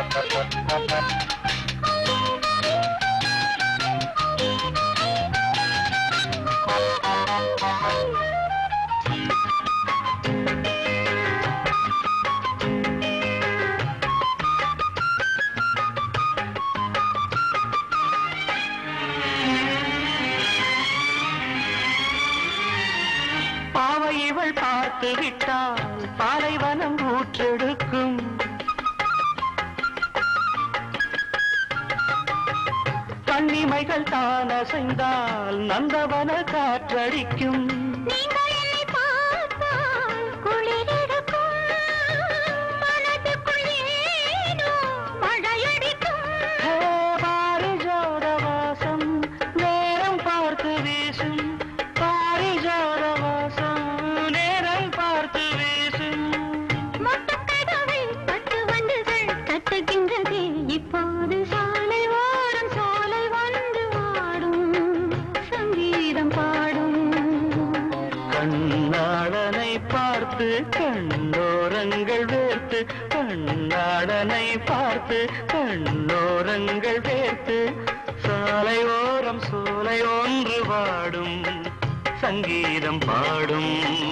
பாவை இவள் பார்த்து விட்டால் பாலைவனம் ஊற்றெடுக்கும் கண்ணிமைகள் தான் அசைந்தால் நந்தவன காற்றடிக்கும் நீங்கள் என்னை பார்த்தால் குளிரெடுக்கும். மனதுக்குள் ஏனோ மழையடிக்கும். ஹே, பாரிஜாத வாசம் நேரம் பார்த்து வீசும் பாரிஜாத வாசம் நேரம் பார்த்து வீசும் மொட்டுக் கதவை பட்டு வண்டுகள் தட்டுகின்றதே. இப்போது சாலை ஓரம் சோலை வந்து ஆடும். சங்கீதம் பாடும் கண்ணாளனை பார்த்து கண்ணோரங்கள் வேர்த்து கண்ணாளனை பார்த்து கண்ணோரங்கள் வேர்த்து சாலை ஓரம் சோலை ஒன்று பாடும் சங்கீதம் பாடும்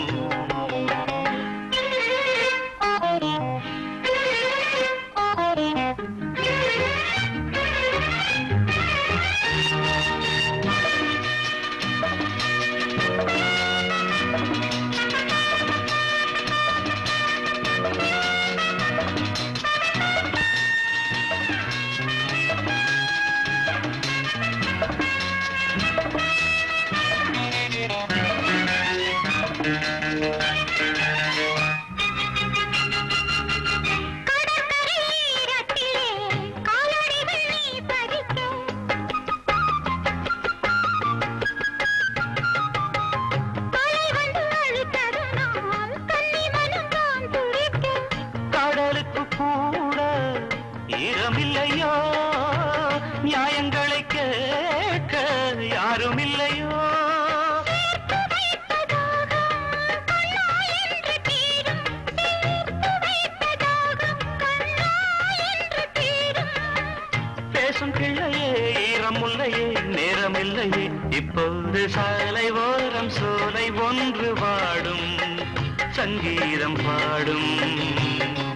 கடற்கரையீரத்திலே காலடிகள் நீ பதிக்க. அலை வந்து அழுத்ததனால் கன்னி மனம் தான் துடிக்க. கடலுக்கு கூட ஈரமில்லையோ நியாயங்களை கேட்க யாரும் இல்லையோ பேசும் கிள்ளையே ஈரமுல்லையே நேரமில்லையே இப்போது சாலை ஓரம் சோலை ஒன்று வாடும் சங்கீதம் பாடும்